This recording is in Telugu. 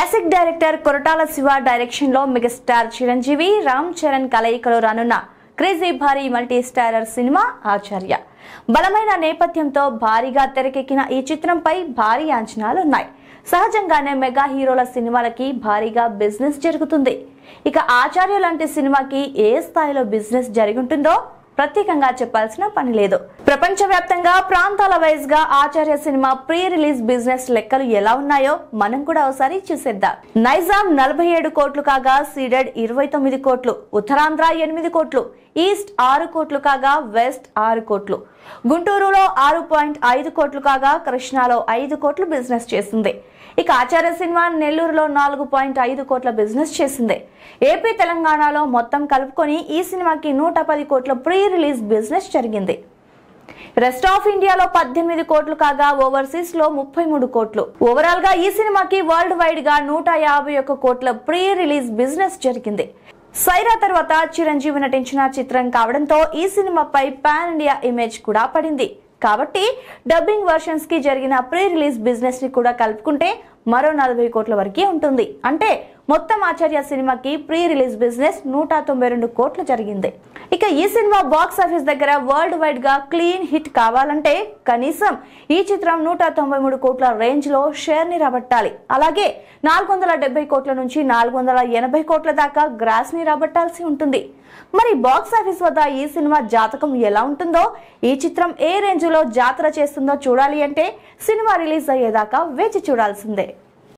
classic director Koratala Siva direction లో మెగాస్టార్ చిరంజీవి రామ్ చరణ్ కలయికలో రానున్న క్రేజీ భారీ మల్టీ స్టారర్ సినిమా ఆచార్య బలమైన నేపథ్యంతో భారీగా తెరకెక్కిన ఈ చిత్రంపై భారీ అంచనాలు ఉన్నాయి సహజంగానే మెగా హీరోల సినిమాలకి భారీగా బిజినెస్ జరుగుతుంది ఇక ఆచార్య లాంటి సినిమాకి ఏ స్థాయిలో బిజినెస్ జరుగుంటుందో ప్రత్యేకంగా చెప్పాల్సిన పని లేదు ప్రపంచవ్యాప్తంగా ప్రాంతాల వైజ్ గా ఆచార్య సినిమా ప్రీ రిలీజ్ బిజినెస్ లెక్కలు ఎలా ఉన్నాయో మనం కూడా ఒకసారి చూసేద్దాం నైజాం నలభై ఏడు కోట్లు కాగా సీడెడ్ ఇరవై తొమ్మిది కోట్లు ఉత్తరాంధ్ర ఎనిమిది కోట్లు ఈస్ట్ ఆరు కోట్లు కాగా వెస్ట్ ఆరు కోట్లు గుంటూరులో ఆరు పాయింట్ ఐదు కోట్లు కాగా కృష్ణాలో ఐదు కోట్లు బిజినెస్ చేసింది ఇక ఆచార్య సినిమా నెల్లూరులో నాలుగు పాయింట్ ఐదు కోట్ల బిజినెస్ చేసింది ఏపీ తెలంగాణలో మొత్తం కలుపుకొని ఈ సినిమాకి నూట పది కోట్ల ప్రీ రిలీజ్ బిజినెస్ జరిగింది రెస్ట్ ఆఫ్ ఇండియాలో పద్దెనిమిది కోట్లు కాగా ఓవర్సీస్ లో ముప్పై మూడు కోట్లు ఓవరాల్ గా ఈ సినిమాకి వరల్డ్ వైడ్ గా నూట యాభై ఒక్క కోట్ల ప్రీ రిలీజ్ బిజినెస్ జరిగింది సైరా తర్వాత చిరంజీవి నటించిన చిత్రం కావడంతో ఈ సినిమాపై పాన్ ఇండియా ఇమేజ్ కూడా పడింది కాబట్టి డబ్బింగ్ వర్షన్స్ కి జరిగిన ప్రీ రిలీజ్ బిజినెస్ ని కూడా కలుపుకుంటే మరో నలభై కోట్ల వరకే ఉంటుంది అంటే మొత్తం ఆచార్య సినిమాకి ప్రీ రిలీజ్ బిజినెస్ నూట తొంభై రెండు కోట్లు జరిగింది ఇక ఈ సినిమా బాక్స్ ఆఫీస్ దగ్గర వరల్డ్ వైడ్ గా క్లీన్ హిట్ కావాలంటే కనీసం ఈ చిత్రం నూట తొంభై మూడు కోట్ల రేంజ్ లో షేర్ ని రాబట్టాలి అలాగే నాలుగు వందల డెబ్బై కోట్ల నుంచి నాలుగు వందల ఎనభై కోట్ల దాకా గ్రాస్ ని రాబట్టాల్సి ఉంటుంది మరి బాక్స్ ఆఫీస్ వద్ద ఈ సినిమా జాతకం ఎలా ఉంటుందో ఈ చిత్రం ఏ రేంజ్ లో జాతర చేస్తుందో చూడాలి అంటే సినిమా రిలీజ్ అయ్యేదాకా వేచి చూడాల్సిందే